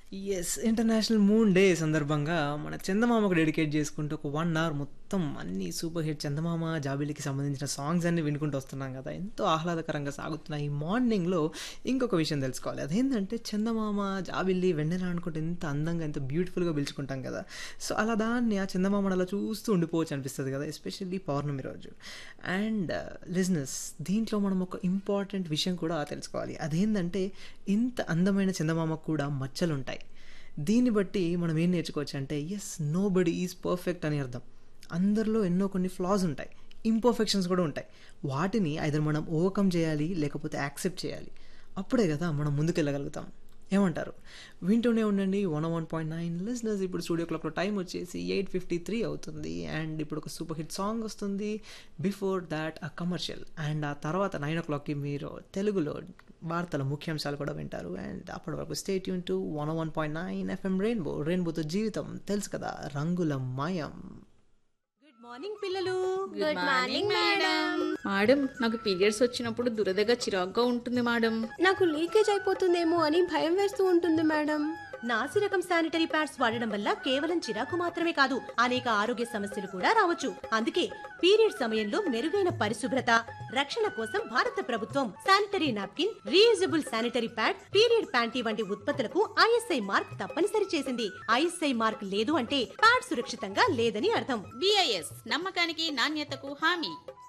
Yes. International moon day సందర్భంగా మన చందమామకు dedicate చేసుకుంటూ ఒక 1 అవర్ మొత్తం అన్ని సూపర్ హిట్ చందమామ, జాబిలికి సంబంధించిన సాంగ్స్ అన్నీ వినుకుంటూ వస్తున్నాం గదా! ఎంతో ఆహ్లాదకరంగా సాగుతున్న ఈ మార్నింగ్‌లో ఇంకొక విషయం తెలుసుకోవాలి. అదేంటంటే చందమామ, జాబిల్లి, వెన్నెల అనుకుంటే ఎంత అందంగా, ఎంత బ్యూటిఫుల్‌గా పిలుచుకుంటాం కదా! సో, అలా దాన్ని ఆ చందమామను అలా చూస్తూ ఉండిపోవచ్చు అనిపిస్తది కదా! ఎస్పెషల్లీ పౌర్ణమి రోజు. అండ్ లిజనర్స్ దీంట్లో మనం ఒక ఇంపార్టెంట్ విషయం కూడా తెలుసుకోవాలి. అదేందంటే ఇంత అందమైన చందమామకు కూడా మచ్చలుంటాయి. దీన్ని బట్టి మనం ఏం నేర్చుకోవచ్చంటే యెస్ నోబడీ ఈజ్ పర్ఫెక్ట్ అని అర్థం. అందరిలో ఎన్నో కొన్ని ఫ్లాస్ ఉంటాయి. ఇంపర్ఫెక్షన్స్ కూడా ఉంటాయి. వాటిని ఐదర్ మనం ఓవర్‌కమ్ చేయాలి లేకపోతే యాక్సెప్ట్ చేయాలి. అప్పుడే కదా మనం ముందుకెళ్ళగలుగుతాం. ఏమంటారు? వింటూనే ఉండండి 101.9 లిజనర్స్ ఇప్పుడు స్టూడియో క్లాక్‌లో టైం వచ్చేసి 8:53 అవుతుంది. అండ్ ఇప్పుడు ఒక సూపర్ హిట్ సాంగ్ వస్తుంది. Before that a commercial. And ఆ తర్వాత 9:00కి మీరు తెలుగులో వార్తల ముఖ్యాంశాలు కూడా వింటారు. అండ్ అప్పటి వరకు stay tune to 101.9 FM rainbow. రెయిన్బోతో జీవితం తెలుసు కదా రంగుల మయం. గుడ్ మార్నింగ్ పిల్లలు గుడ్ మార్నింగ్ మేడం మేడం నాకు పీరియడ్స్ వచ్చినప్పుడు దురదగా చిరాగ్గా ఉంటుంది మేడం నాకు లీకేజ్ అయిపోతుందేమో అని భయం వేస్తూ ఉంటుంది మేడం నాసి రకం శానిటరీ ప్యాడ్స్ వాడడం వల్ల కేవలం చిరాకు మాత్రమే కాదు అనేక ఆరోగ్య సమస్యలు కూడా రావచ్చు అందుకే పీరియడ్ సమయంలో మెరుగైన పరిశుభ్రత రక్షణ కోసం భారత ప్రభుత్వం sanitary napkin reusable sanitary pad period panty వంటి ఉత్పత్తులకు ఐఎస్ఐ మార్క్ తప్పనిసరి చేసింది ఐఎస్ఐ మార్క్ లేదు అంటే ప్యాడ్ సురక్షితంగా లేదని అర్థం బిఐఎస్ నమ్మకానికి నాణ్యతకు హామీ